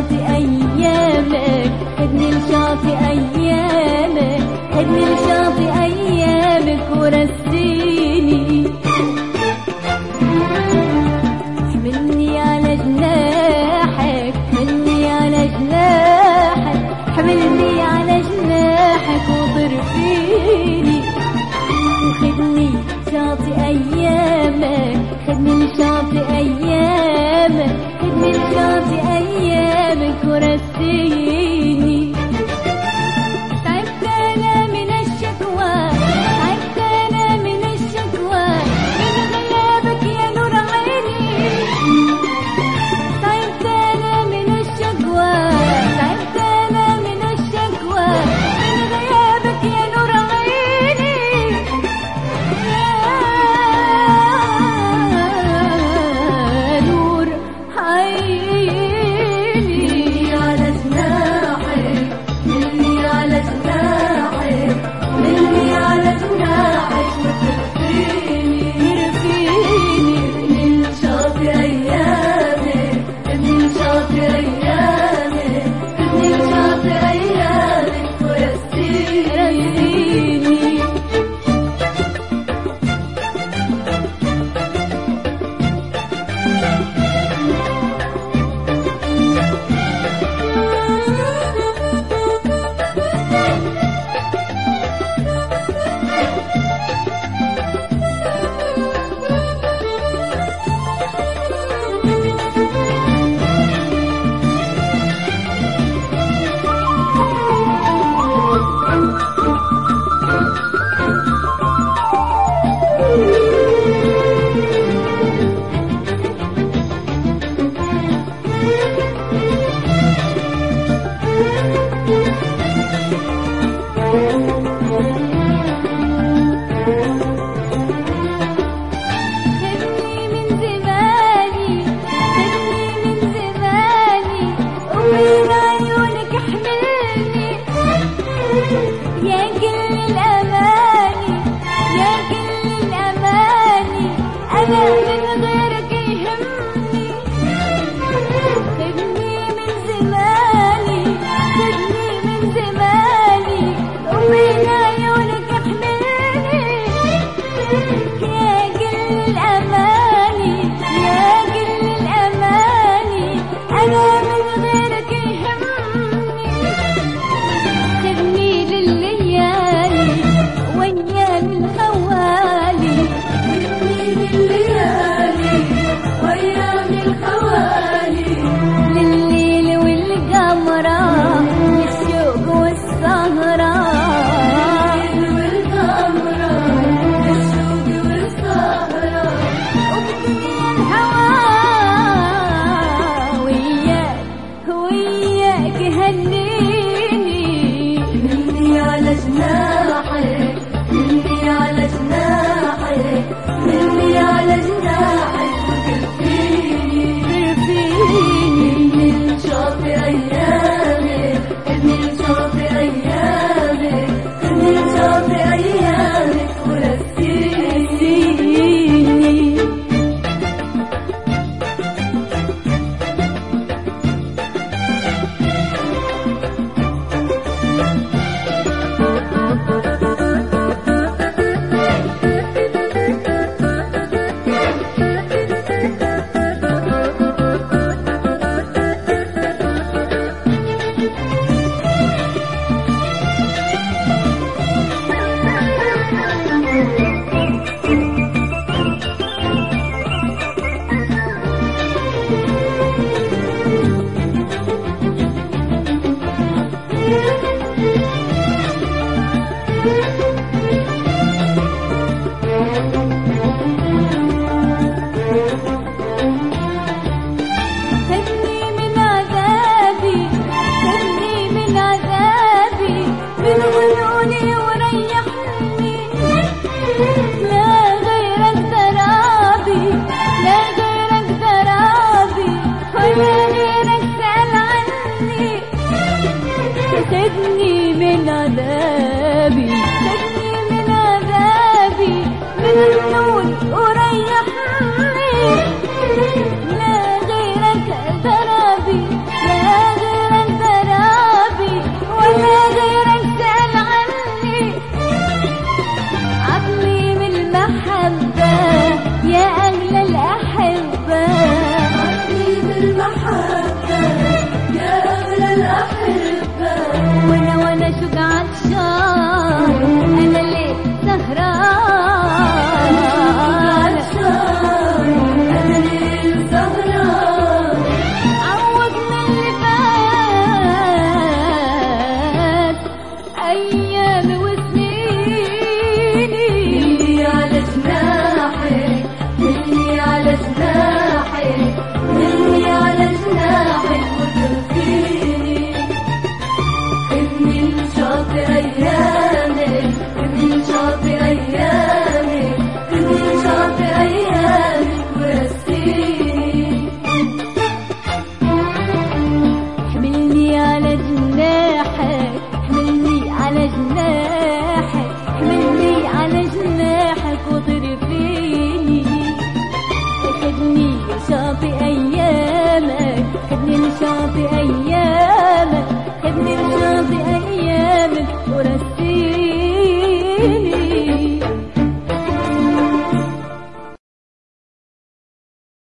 لشاطئ أيامك خدني لشاطئ أيامك خدني لشاطئ أيامك ورسيني حملني على جناحك حملني على جناحك حملني على جناحك وطر فيني وخدني شاطئ أيامك خدني لشاطئ أيامك خدني لشاطئ أيامك ورسيني تعبت أنا من الشكوى تعبت أنا من الشكوى من غيابك يا نور عيني تعبت أنا من الشكوى تعبت أنا من الشكوى من غيابك يا نور عيني يا نور عيني على جناحك مني على جناحك مني على جناحك وترفيني ترفيني من شاطئ أيامك من شاطئ أيامك من شاطئ أيامك ورسيني خدني من زماني خدني من زماني ومن عيونك احملني يا كل الأماني يا كل الأماني أنا من غيرك يهمني خدني من زماني خدني من زماني ومن عيونك احملني يا كل الأماني يا كل الأماني أنا من غيرك يهمني خدني لليالي وأيام الخوالي خدني لليالي وأيام الخوالي لليل والقمرة للشوق والسهرة والقمرة للشوق والسهرة وبدنيا الهوى وياك وياك هنيني مني على جناحك مني على جناحك مني على جناحك وترفيني ترفيني من شاطئ أيامك من شاطئ أيامك من شاطئ أيامك ورسيني خدني من عذابي خدني من عذابي من غيوني وريحني لا غيرك درابي لا غيرك درابي ولا غيرك سأل عني خدني من عذابي خدني من عذابي من النور وريحني لا غيرك دربي لا وانا وانا شوق عطشان انا اللي سهران